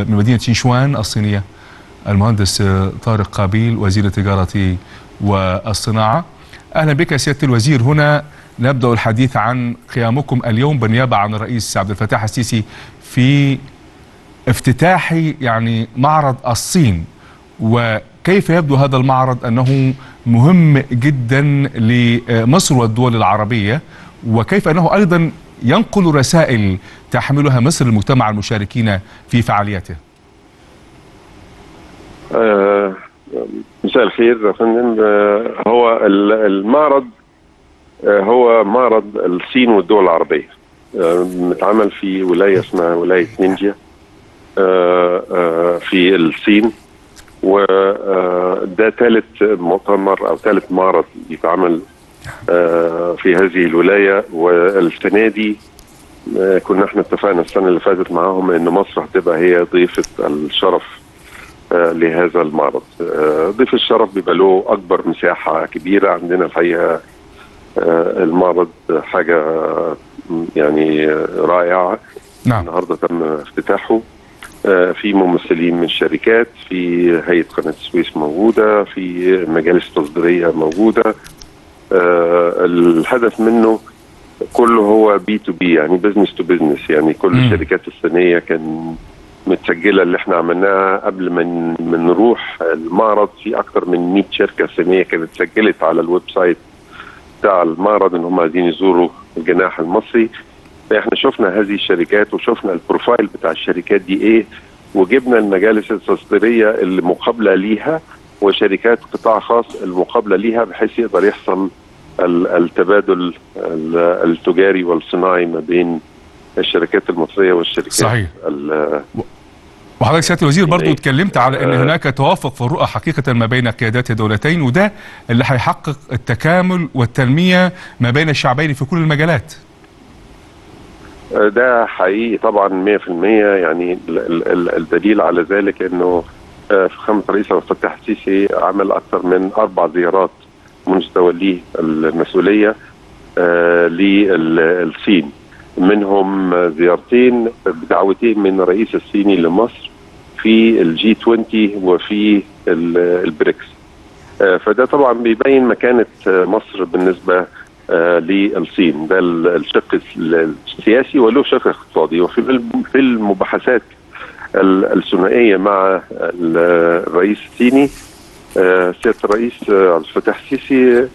من مدينة شيشوان الصينية المهندس طارق قابيل وزير التجارة والصناعة أهلا بك سيادة الوزير هنا نبدأ الحديث عن قيامكم اليوم بالنيابة عن الرئيس عبد الفتاح السيسي في افتتاح يعني معرض الصين وكيف يبدو هذا المعرض أنه مهم جدا لمصر والدول العربية وكيف أنه أيضا ينقل رسائل تحملها مصر للمجتمع المشاركين في فعالياته آه، مساء الخير يا فندم آه، هو المعرض آه، هو معرض الصين والدول العربية متعمل في ولاية اسمها ولاية نينجا في الصين وده ثالث مؤتمر او ثالث معرض يتعمل في هذه الولايه والسنه دي كنا احنا اتفقنا السنه اللي فاتت معاهم ان مصر هتبقى هي ضيفه الشرف لهذا المعرض ضيف الشرف بيبقى له اكبر مساحه كبيره عندنا الحقيقه المعرض حاجه يعني رائعه نعم. النهارده تم افتتاحه في ممثلين من الشركات في هيئه قناه السويس موجوده في مجالس تصديريه موجوده الهدف منه كله هو بي تو بي يعني بزنس تو بزنس يعني كل م. الشركات الصينيه كان متسجله اللي احنا عملناها قبل ما من نروح المعرض في اكثر من 100 شركه صينيه كانت سجلت على الويب سايت بتاع المعرض ان هم عايزين يزوروا الجناح المصري احنا شفنا هذه الشركات وشفنا البروفايل بتاع الشركات دي ايه وجبنا المجالس التصديريه اللي مقابله ليها وشركات قطاع خاص المقابله ليها بحيث يقدر يحصل التبادل التجاري والصناعي ما بين الشركات المصريه والشركات صحيح وحضرتك سياده الوزير برضو اتكلمت على ان هناك توافق في الرؤى حقيقه ما بين قيادات الدولتين وده اللي هيحقق التكامل والتنميه ما بين الشعبين في كل المجالات ده حقيقي طبعا 100% يعني الدليل على ذلك انه فخامه الرئيس عبد الفتاح السيسي عمل اكثر من اربع زيارات منذ توليه المسؤوليه للصين منهم زيارتين بدعوتين من الرئيس الصيني لمصر في الجي 20 وفي البريكس فده طبعا بيبين مكانه مصر بالنسبه للصين ده الشق السياسي وله شق اقتصادي وفي في المباحثات الثنائيه مع الرئيس الصيني سياده الرئيس عبد الفتاح السيسي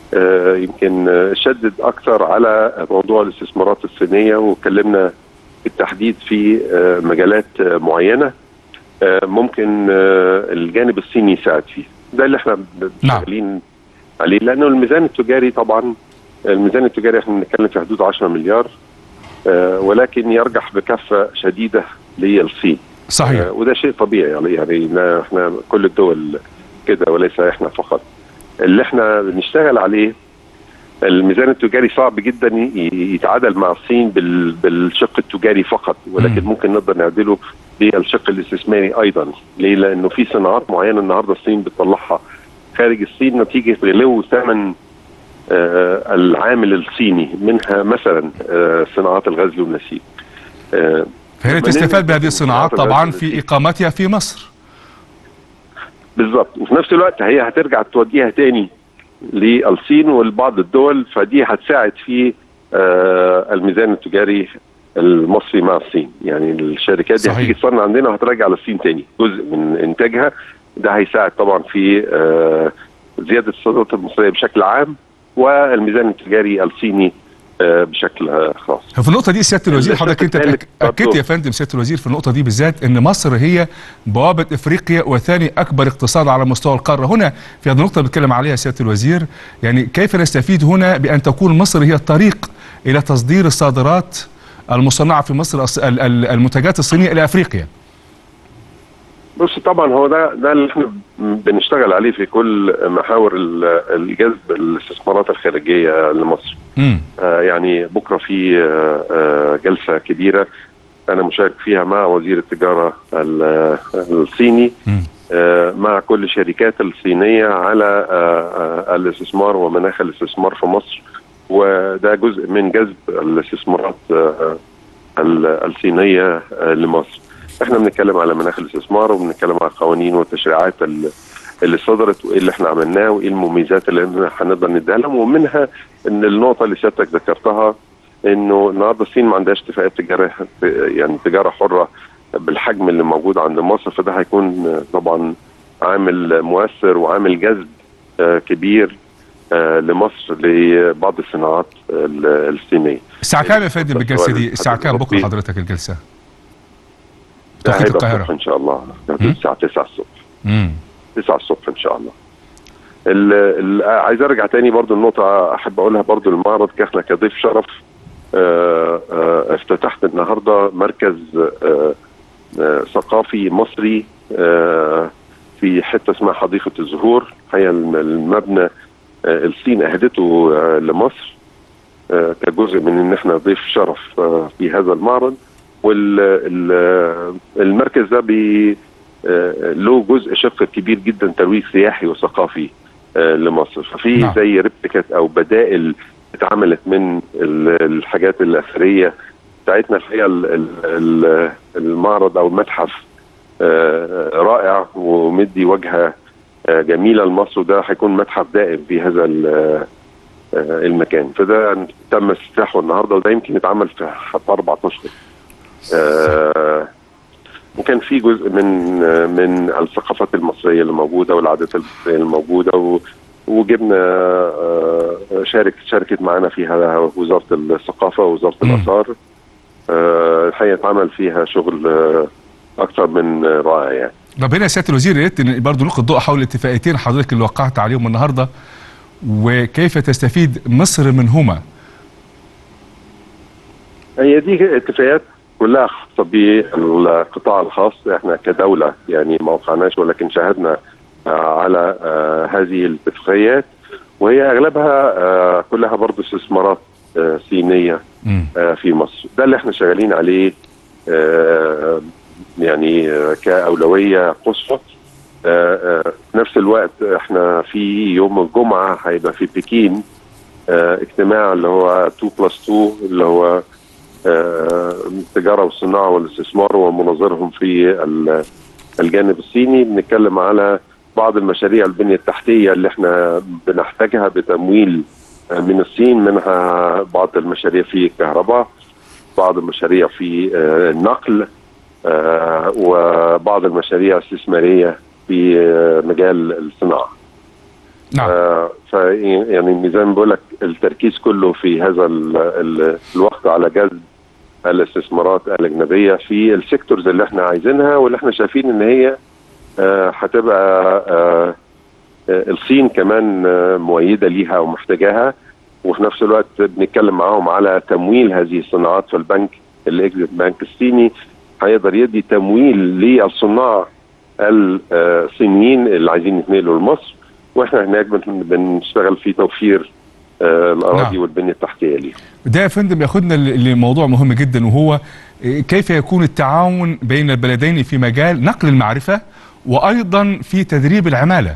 يمكن شدد اكثر على موضوع الاستثمارات الصينيه وكلمنا بالتحديد في مجالات معينه ممكن الجانب الصيني يساعد فيه ده اللي احنا شغالين عليه لانه الميزان التجاري طبعا الميزان التجاري احنا بنتكلم في حدود 10 مليار ولكن يرجح بكفه شديده للصين صحيح وده شيء طبيعي يعني يعني احنا كل الدول كده وليس احنا فقط اللي احنا بنشتغل عليه الميزان التجاري صعب جدا يتعادل مع الصين بالشق التجاري فقط ولكن م. ممكن نقدر نعدله بالشق الاستثماري ايضا ليه؟ لانه في صناعات معينه النهارده الصين بتطلعها خارج الصين نتيجه غلو ثمن آه العامل الصيني منها مثلا آه صناعات الغزل والنسيج آه فهي تستفاد بهذه الصناعات طبعا في اقامتها في مصر بالظبط وفي نفس الوقت هي هترجع توجهها تاني للصين ولبعض الدول فدي هتساعد في آه الميزان التجاري المصري مع الصين يعني الشركات دي هتيجي تصنع عندنا وهترجع للصين تاني جزء من انتاجها ده هيساعد طبعا في آه زياده الصادرات المصريه بشكل عام والميزان التجاري الصيني بشكل خاص في النقطة دي سيادة الوزير حضرتك انت اكدت يا فندم سيادة الوزير في النقطة دي بالذات ان مصر هي بوابة افريقيا وثاني اكبر اقتصاد على مستوى القارة هنا في هذه النقطة اللي بتكلم عليها سيادة الوزير يعني كيف نستفيد هنا بان تكون مصر هي الطريق الى تصدير الصادرات المصنعة في مصر المنتجات الصينية الى افريقيا بص طبعا هو ده ده اللي احنا بنشتغل عليه في كل محاور الجذب الاستثمارات الخارجيه لمصر. آه يعني بكره في آه آه جلسه كبيره انا مشارك فيها مع وزير التجاره الصيني آه مع كل الشركات الصينيه على آه آه الاستثمار ومناخ الاستثمار في مصر وده جزء من جذب الاستثمارات آه الصينيه آه لمصر. احنا بنتكلم على مناخ الاستثمار وبنتكلم على القوانين والتشريعات اللي, اللي صدرت وايه اللي احنا عملناه وايه المميزات اللي هنقدر نديها لهم ومنها ان النقطه اللي سيادتك ذكرتها انه النهارده الصين ما عندهاش اتفاقات تجاريه يعني تجاره حره بالحجم اللي موجود عند مصر فده هيكون طبعا عامل مؤثر وعامل جذب كبير لمصر لبعض الصناعات الصينيه. الساعة كام يا فندم الجلسة دي؟ الساعة كام بكرة حضرتك الجلسة؟ توقيت القاهرة ان شاء الله الساعة 9 الصبح. امم 9 الصبح ان شاء الله. ال ال عايز ارجع تاني برضو النقطة احب اقولها برضو المعرض احنا كضيف شرف اه اه افتتحت النهارده مركز اه ثقافي مصري في حته اسمها حديقه الزهور هي المبنى الصين اهدته لمصر كجزء من ان احنا ضيف شرف في هذا المعرض والمركز ده بي له جزء شق كبير جدا ترويج سياحي وثقافي لمصر ففي نعم. زي ريبليكات او بدائل اتعملت من الحاجات الاثريه بتاعتنا الحقيقه المعرض او المتحف رائع ومدي وجهه جميله لمصر وده هيكون متحف دائم في هذا المكان فده تم افتتاحه النهارده وده يمكن يتعمل في حتى اربع اشهر وكان في جزء من من الثقافات المصريه اللي موجوده والعادات المصريه الموجوده وجبنا شارك شاركت معانا فيها وزاره الثقافه ووزاره الاثار الحقيقه اتعمل فيها شغل اكثر من رائع يعني. طب هنا يا سياده الوزير يا ريت برضه نلقي الضوء حول الاتفاقيتين حضرتك اللي وقعت عليهم النهارده وكيف تستفيد مصر منهما؟ هي دي اتفاقيات كلها خاصه بالقطاع الخاص احنا كدوله يعني ما وقعناش ولكن شاهدنا على هذه الاتفاقيات وهي اغلبها كلها برضه استثمارات صينيه في مصر ده اللي احنا شغالين عليه يعني كاولويه قصوى في نفس الوقت احنا في يوم الجمعه هيبقى في بكين اجتماع اللي هو 2 بلس 2 اللي هو التجاره والصناعه والاستثمار ومناظرهم في الجانب الصيني بنتكلم على بعض المشاريع البنيه التحتيه اللي احنا بنحتاجها بتمويل من الصين منها بعض المشاريع في الكهرباء بعض المشاريع في النقل وبعض المشاريع الاستثماريه في مجال الصناعه. نعم. ف يعني زي ما بقول لك التركيز كله في هذا ال ال الوقت على جذب الاستثمارات الاجنبيه في السيكتورز اللي احنا عايزينها واللي احنا شايفين ان هي هتبقى الصين كمان مؤيده ليها ومحتاجاها وفي نفس الوقت بنتكلم معاهم على تمويل هذه الصناعات فالبنك الاكزيت بنك الصيني هيقدر يدي تمويل للصناع الصينيين اللي عايزين يتنقلوا لمصر واحنا هناك بنشتغل في توفير الاراضي نعم. والبنيه التحتيه ليهم. ده يا فندم ياخدنا لموضوع مهم جدا وهو كيف يكون التعاون بين البلدين في مجال نقل المعرفه وايضا في تدريب العماله.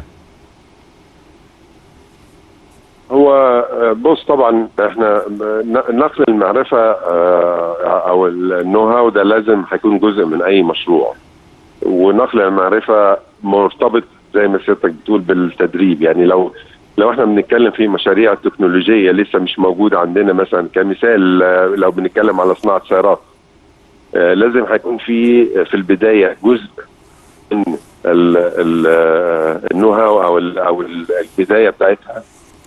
هو بص طبعا احنا نقل المعرفه او النو هاو ده لازم هيكون جزء من اي مشروع ونقل المعرفه مرتبط زي ما سيادتك بتقول بالتدريب يعني لو لو احنا بنتكلم في مشاريع تكنولوجيه لسه مش موجوده عندنا مثلا كمثال لو بنتكلم على صناعه سيارات لازم هيكون في في البدايه جزء من النو هاو او او البدايه بتاعتها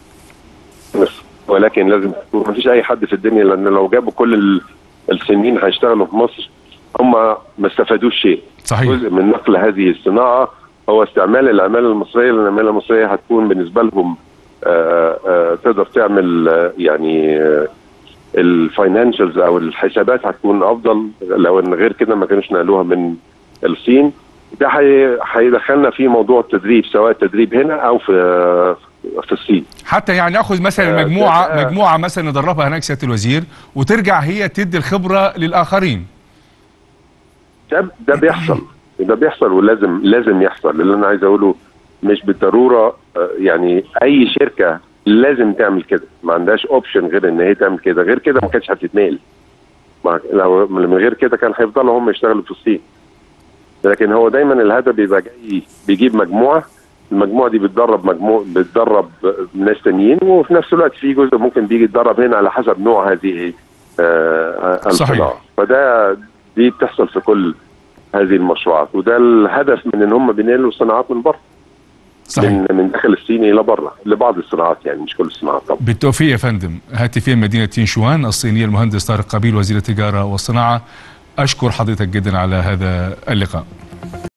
ولكن لازم ما فيش اي حد في الدنيا لان لو جابوا كل السنين هيشتغلوا في مصر هم ما استفادوش شيء صحيح جزء من نقل هذه الصناعه هو استعمال العماله المصريه لان العماله المصريه هتكون بالنسبه لهم آآ آآ تقدر تعمل يعني الفاينانشالز او الحسابات هتكون افضل لو ان غير كده ما كانوش نقلوها من الصين ده هيدخلنا في موضوع التدريب سواء التدريب هنا او في في الصين حتى يعني ناخذ مثلا مجموعه آه مجموعه مثلا ندربها هناك سياده الوزير وترجع هي تدي الخبره للاخرين ده ده بيحصل ده بيحصل ولازم لازم يحصل اللي انا عايز اقوله مش بالضروره يعني اي شركه لازم تعمل كده ما عندهاش اوبشن غير ان هي تعمل كده غير كده ما كانتش هتتنقل لو من غير كده كان هيفضلوا هم يشتغلوا في الصين لكن هو دايما الهدف بيبقى جاي بيجيب مجموعه المجموعه دي بتدرب مجموعه بتدرب ناس تانيين وفي نفس الوقت في جزء ممكن بيجي يتدرب هنا على حسب نوع هذه آه صحيح. الصناعه فده دي بتحصل في كل هذه المشروعات وده الهدف من ان هم بينقلوا صناعات من بره صحيح من من داخل الصين الى بره لبعض الصناعات يعني مش كل الصناعات طبعا بالتوفيق يا فندم هاتفيا مدينة تينشوان الصينية المهندس طارق قابيل وزير التجارة والصناعة أشكر حضرتك جدا على هذا اللقاء